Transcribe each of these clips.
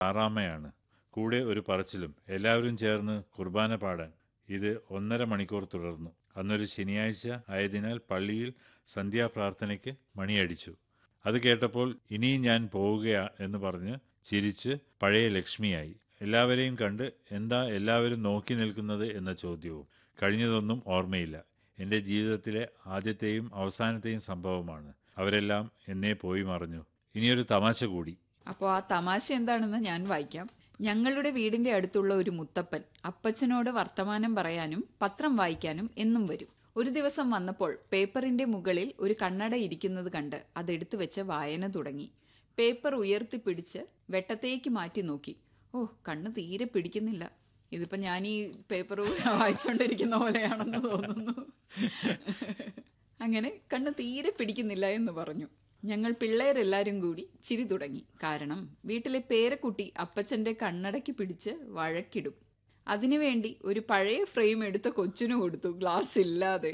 ആറാമയാണ് കൂടെ ഒരു പറച്ചിലും എല്ലാവരും ചേർന്ന് കുർബാന പാടാൻ ഇത് ഒന്നര മണിക്കൂർ തുടർന്നു അന്നൊരു ശനിയാഴ്ച ആയതിനാൽ പള്ളിയിൽ സന്ധ്യാപ്രാർത്ഥനയ്ക്ക് മണിയടിച്ചു അത് കേട്ടപ്പോൾ ഇനിയും ഞാൻ പോവുകയാ എന്ന് പറഞ്ഞ് ചിരിച്ച് പഴയ ലക്ഷ്മിയായി എല്ലാവരെയും കണ്ട് എന്താ എല്ലാവരും നോക്കി നിൽക്കുന്നത് എന്ന ചോദ്യവും കഴിഞ്ഞതൊന്നും ഓർമ്മയില്ല എൻ്റെ ജീവിതത്തിലെ ആദ്യത്തെയും അവസാനത്തെയും സംഭവമാണ് അവരെല്ലാം എന്നെ പോയി മറഞ്ഞു ഇനിയൊരു തമാശ കൂടി അപ്പോൾ ആ തമാശ എന്താണെന്ന് ഞാൻ വായിക്കാം ഞങ്ങളുടെ വീടിന്റെ അടുത്തുള്ള ഒരു മുത്തപ്പൻ അപ്പച്ചനോട് വർത്തമാനം പറയാനും പത്രം വായിക്കാനും എന്നും വരും ഒരു ദിവസം വന്നപ്പോൾ പേപ്പറിന്റെ മുകളിൽ ഒരു കണ്ണട ഇരിക്കുന്നത് കണ്ട് അതെടുത്തു വെച്ച് വായന തുടങ്ങി പേപ്പർ ഉയർത്തിപ്പിടിച്ച് വെട്ടത്തേക്ക് മാറ്റി നോക്കി ഓ കണ്ണ് തീരെ പിടിക്കുന്നില്ല ഇതിപ്പോ ഞാൻ ഈ പേപ്പർ വായിച്ചുകൊണ്ടിരിക്കുന്ന പോലെയാണെന്ന് തോന്നുന്നു അങ്ങനെ കണ്ണ് തീരെ പിടിക്കുന്നില്ല എന്ന് പറഞ്ഞു ഞങ്ങൾ പിള്ളേരെല്ലാരും കൂടി ചിരി തുടങ്ങി കാരണം വീട്ടിലെ പേരക്കുട്ടി അപ്പച്ചന്റെ കണ്ണടയ്ക്ക് പിടിച്ച് വഴക്കിടും അതിനുവേണ്ടി ഒരു പഴയ ഫ്രെയിം എടുത്ത കൊച്ചിനു കൊടുത്തു ഗ്ലാസ് ഇല്ലാതെ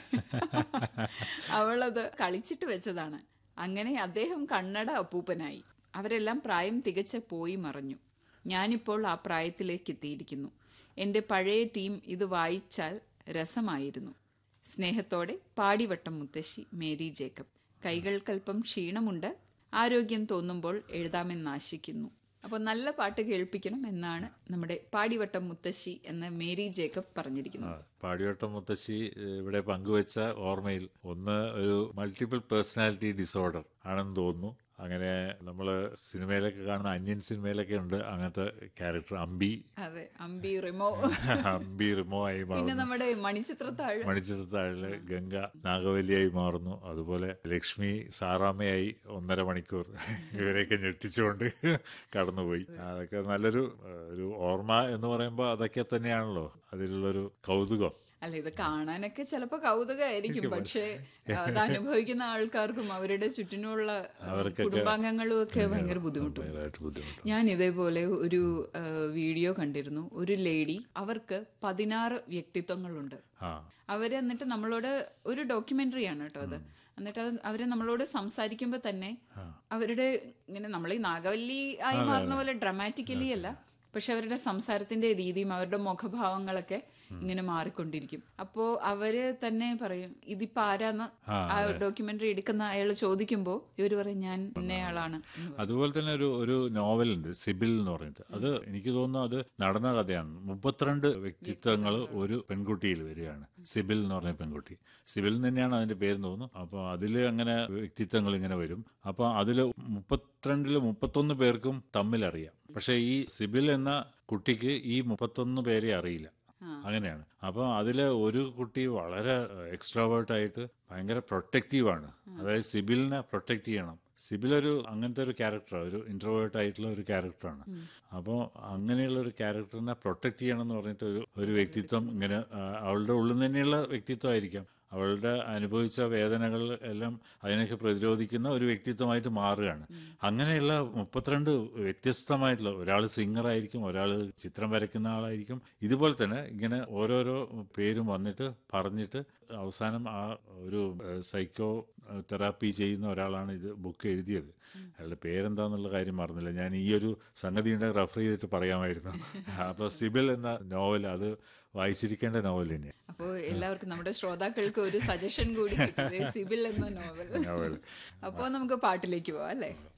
അവളത് കളിച്ചിട്ട് വെച്ചതാണ് അങ്ങനെ അദ്ദേഹം കണ്ണട അപ്പൂപ്പനായി അവരെല്ലാം പ്രായം തികച്ച പോയി മറഞ്ഞു ഞാനിപ്പോൾ ആ പ്രായത്തിലേക്ക് എത്തിയിരിക്കുന്നു എൻ്റെ പഴയ ടീം ഇത് വായിച്ചാൽ രസമായിരുന്നു സ്നേഹത്തോടെ പാടിവട്ടം മുത്തശ്ശി മേരി ജേക്കബ് കൈകൾക്കല്പം ക്ഷീണമുണ്ട് ആരോഗ്യം തോന്നുമ്പോൾ എഴുതാമെന്ന് ആശിക്കുന്നു അപ്പോൾ നല്ല പാട്ട് കേൾപ്പിക്കണം എന്നാണ് നമ്മുടെ പാടിവട്ടം മുത്തശ്ശി എന്ന മേരി ജേക്കബ് പറഞ്ഞിരിക്കുന്നത് പാടിയോട്ടം മുത്തശ്ശി ഏഹ്, ഇവിടെ പങ്കുവച്ച ഓർമ്മയിൽ ഒന്ന് ഒരു മൾട്ടിപ്പിൾ പേഴ്സണാലിറ്റി ഡിസോർഡർ ആണെന്ന് തോന്നുന്നു അങ്ങനെ നമ്മൾ സിനിമയിലൊക്കെ കാണുന്ന അന്യൻ സിനിമയിലൊക്കെ ഉണ്ട് അങ്ങനത്തെ ക്യാരക്ടർ അമ്പി അതെ അമ്പി റിമോ അമ്പി റിമോ ആയി പിന്നെ മാറുന്നു നമ്മുടെ മണിച്ചിത്രത്താഴ് മണിച്ചിത്രത്താഴില് ഗംഗ നാഗവല്ലിയായി മാറുന്നു അതുപോലെ ലക്ഷ്മി സാറാമ്മയായി ഒന്നര മണിക്കൂർ ഇവരെയൊക്കെ ഞെട്ടിച്ചുകൊണ്ട് കടന്നുപോയി അതൊക്കെ നല്ലൊരു ഏഹ്, ഒരു ഓർമ്മ എന്ന് പറയുമ്പോൾ അതൊക്കെ തന്നെയാണല്ലോ അതിലുള്ളൊരു കൗതുകം അല്ല ഇത് കാണാനൊക്കെ ചിലപ്പോ കൗതുകമായിരിക്കും പക്ഷേ അത് അനുഭവിക്കുന്ന ആൾക്കാർക്കും അവരുടെ ചുറ്റിനുള്ള ആ, അവർക്കൊക്കെ കുടുംബാംഗങ്ങളും ഒക്കെ ഭയങ്കര ബുദ്ധിമുട്ടും ഭയങ്കരമായിട്ട് ബുദ്ധിമുട്ട് ഞാൻ ഇതേപോലെ ഒരു ആ, വീഡിയോ കണ്ടിരുന്നു ഒരു ലേഡി അവർക്ക് പതിനാറ് വ്യക്തിത്വങ്ങളുണ്ട് ആ അവര് എന്നിട്ട് നമ്മളോട് ഒരു ഡോക്യുമെന്ററി ആണ് കേട്ടോ അത് എന്നിട്ട് അത് അവര് നമ്മളോട് സംസാരിക്കുമ്പോൾ തന്നെ അവരുടെ ഇങ്ങനെ നമ്മൾ ഈ നാഗവല്ലി ആയി മാറുന്ന പോലെ ഡ്രമാറ്റിക്കലി അല്ല പക്ഷെ അവരുടെ സംസാരത്തിന്റെ രീതിയും അവരുടെ മുഖഭാവങ്ങളൊക്കെ ഇങ്ങനെ മാറിക്കൊണ്ടിരിക്കും അപ്പോ അവര് തന്നെ പറയും ഇതിപ്പോ ആരാന്ന് ആ ഡോക്യുമെന്ററി എടുക്കുന്ന അയാൾ ചോദിക്കുമ്പോ ഇവര് പറയും ഞാൻ ഇന്നയാളാണ് എന്ന് പറയും. അതുപോലെ തന്നെ ഒരു ഒരു നോവലുണ്ട് സിബിൽ എന്ന് പറഞ്ഞിട്ട് അത് എനിക്ക് തോന്നുന്നു അത് നടന്ന കഥയാണ് മുപ്പത്തിരണ്ട് വ്യക്തിത്വങ്ങൾ ഒരു പെൺകുട്ടിയിൽ വരികയാണ് സിബിൽ എന്ന് പറഞ്ഞ പെൺകുട്ടി സിബിൽ എന്ന് തന്നെയാണ് അതിന്റെ പേര് തോന്നുന്നു അപ്പോൾ അതിൽ അങ്ങനെ വ്യക്തിത്വങ്ങൾ ഇങ്ങനെ വരും അപ്പോൾ അതിൽ മുപ്പത്തിരണ്ടില് മുപ്പത്തൊന്ന് പേർക്കും തമ്മിൽ അറിയാം പക്ഷേ ഈ സിബിൽ എന്ന കുട്ടിക്ക് ഈ മുപ്പത്തൊന്ന് പേരെ അറിയില്ല അങ്ങനെയാണ് അപ്പോൾ അതിൽ ഒരു കുട്ടി വളരെ എക്സ്ട്രാവേർട്ട് ആയിട്ട് ഭയങ്കര പ്രൊട്ടക്റ്റീവാണ് അതായത് സിബിലിനെ പ്രൊട്ടക്റ്റ് ചെയ്യണം സിബിൽ ഒരു അങ്ങനത്തെ ഒരു ക്യാരക്ടറാണ് ഒരു ഇൻട്രോവേർട്ട് ആയിട്ടുള്ള ഒരു ക്യാരക്ടറാണ് അപ്പോൾ അങ്ങനെയുള്ള ഒരു ക്യാരക്ടറിനെ പ്രൊട്ടക്റ്റ് ചെയ്യണം എന്ന് പറഞ്ഞിട്ട് ഒരു ഒരു വ്യക്തിത്വം ഇങ്ങനെ ആ, അവളുടെ ഉള്ളിൽ തന്നെയുള്ള വ്യക്തിത്വമായിരിക്കാം അവളുടെ അനുഭവിച്ച വേദനകൾ എല്ലാം അതിനൊക്കെ പ്രതിരോധിക്കുന്ന ഒരു വ്യക്തിത്വമായിട്ട് മാറുകയാണ് അങ്ങനെയുള്ള മുപ്പത്തിരണ്ട് വ്യത്യസ്തമായിട്ടുള്ള ഒരാൾ സിംഗറായിരിക്കും ഒരാൾ ചിത്രം വരയ്ക്കുന്ന ആളായിരിക്കും ഇതുപോലെ തന്നെ ഇങ്ങനെ ഓരോരോ പേരും വന്നിട്ട് പറഞ്ഞിട്ട് അവസാനം ആ ഒരു സൈക്കോ തെറാപ്പി ചെയ്യുന്ന ഒരാളാണ് ഇത് ബുക്ക് എഴുതിയത് അയാളുടെ പേരെന്താന്നുള്ള കാര്യം മറന്നില്ല ഞാൻ ഈ ഒരു സംഗതി റെഫർ ചെയ്തിട്ട് പറയാമായിരുന്നു അപ്പോൾ സിബിൽ എന്ന നോവൽ അത് വായിച്ചിരിക്കേണ്ട നോവൽ തന്നെയാണ് അപ്പോൾ എല്ലാവർക്കും നമ്മുടെ ശ്രോതാക്കൾക്ക് ഒരു സജഷൻ കൂടി കിട്ടുന്നത് സിബിൽ എന്ന നോവൽ നോവൽ അപ്പോൾ നമുക്ക് പാട്ടിലേക്ക് പോവാം അല്ലേ